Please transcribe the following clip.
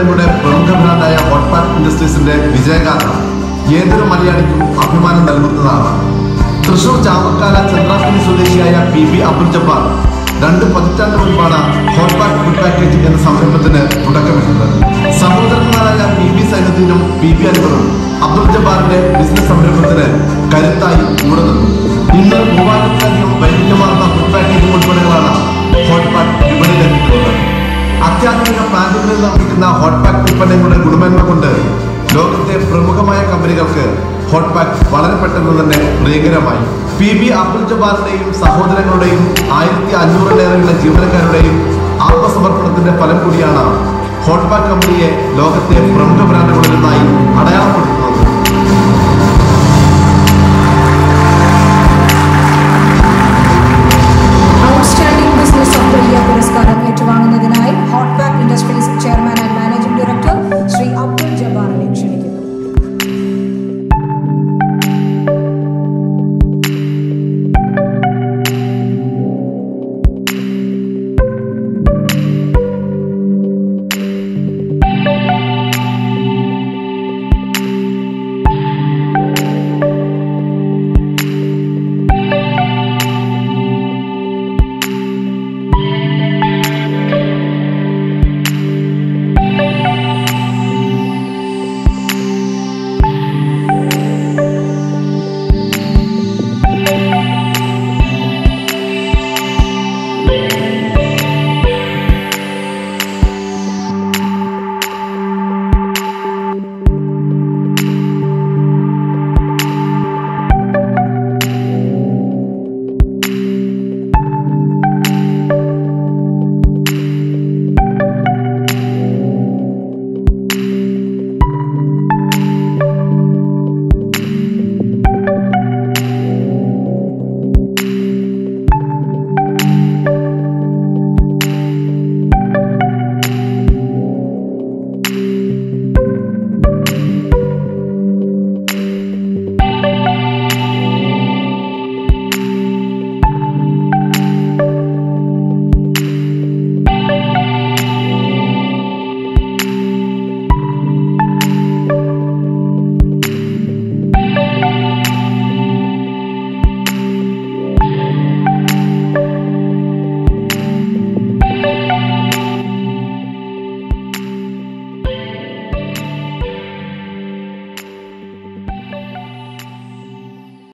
ഉൽപ്പന്നങ്ങളുടെ പ്രമുഖ ബ്രാൻഡായ ഹോട്ട്പാക്ക് ഇൻഡസ്ട്രീസിന്റെ വിജയഗാഥ ഏതൊരു മലയാളിക്കും അഭിമാനം നൽകുന്നതാണ് തൃശൂർ ചാമക്കാല ചന്ദ്രാപ്പള്ളി സ്വദേശിയായ പി ബി അബ്ദുൽ ജബ്ബാർ രണ്ട് പതിറ്റാണ്ട് മുൻപാണ് ഹോട്ട്പാക്ക് ഫുഡ് പാക്കേജിംഗ് എന്ന സംരംഭത്തിന് തുടക്കമിട്ടത് സഹോദരന്മാരായ പി ബി സൈനുദ്ദീനും പി ബി അൻവറും അബ്ദുൽ ജബ്ബാറിന്റെ ബിസിനസ് സംരംഭത്തിന് കരുത്തായി കൂടെ നിന്നു ഇന്ന് മൂവായിരത്തിലധികം വൈവിധ്യമാർന്ന ഫുഡ് പാക്കേജിംഗ് ഉൾപ്പെടെകളാണ് ഹോട്ട്പാക്ക് വിപണിയിലെത്തിയിട്ടുള്ളത് അത്യാധുനിക പ്ലാന്റുകളിൽ നിർമ്മിക്കുന്ന ഹോട്ട്പാക്ക് ഉൽപ്പന്നങ്ങളുടെ ഗുണമേന്മ കൊണ്ട് ലോകത്തെ പ്രമുഖമായ കമ്പനികൾക്ക് ഹോട്ട്പാക്ക് വളരെ പെട്ടെന്ന് തന്നെ പ്രിയകരമായി പി ബി അബ്ദുൽ ജബ്ബാറിന്റെയും സഹോദരങ്ങളുടെയും ആയിരത്തി അഞ്ഞൂറിലേറെയുള്ള ജീവനക്കാരുടെയും ആത്മസമർപ്പണത്തിന്റെ ഫലം കൂടിയാണ് ഹോട്ട്പാക്ക് കമ്പനിയെ ലോകത്തെ പ്രമുഖ ബ്രാൻഡുകളിൽ നിന്നായി അടയാളപ്പെടുത്തുന്നത്